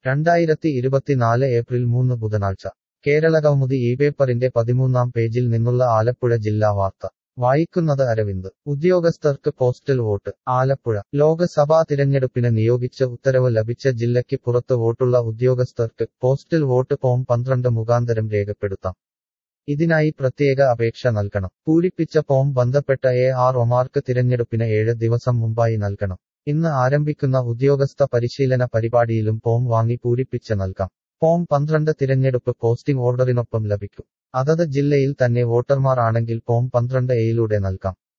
രണ്ടായിരത്തി ഇരുപത്തിനാല് ഏപ്രിൽ മൂന്ന് ബുധനാഴ്ച കേരളകൗമുദി ഈ പേപ്പറിന്റെ പതിമൂന്നാം പേജിൽ നിന്നുള്ള ആലപ്പുഴ ജില്ലാ വാർത്ത വായിക്കുന്നത് അരവിന്ദ് ഉദ്യോഗസ്ഥർക്ക് പോസ്റ്റൽ വോട്ട് ആലപ്പുഴ ലോക്സഭാ തിരഞ്ഞെടുപ്പിന് നിയോഗിച്ച ഉത്തരവ് ലഭിച്ച ജില്ലയ്ക്ക് പുറത്ത് വോട്ടുള്ള ഉദ്യോഗസ്ഥർക്ക് പോസ്റ്റൽ വോട്ട് ഫോം പന്ത്രണ്ട് മുഖാന്തരം രേഖപ്പെടുത്താം ഇതിനായി പ്രത്യേക അപേക്ഷ നൽകണം പൂരിപ്പിച്ച ഫോം ബന്ധപ്പെട്ട എ ആർ ഒമാർക്ക് തിരഞ്ഞെടുപ്പിന് ഏഴ് ദിവസം മുമ്പായി നൽകണം ഇന്ന് ആരംഭിക്കുന്ന ഉദ്യോഗസ്ഥ പരിശീലന പരിപാടിയിലും ഫോം വാങ്ങി പൂരിപ്പിച്ച് നൽകാം ഫോം പന്ത്രണ്ട് തിരഞ്ഞെടുപ്പ് പോസ്റ്റിംഗ് ഓർഡറിനൊപ്പം ലഭിക്കും അതത് ജില്ലയിൽ തന്നെ വോട്ടർമാർ ആണെങ്കിൽ ഫോം പന്ത്രണ്ട് എയിലൂടെ നൽകാം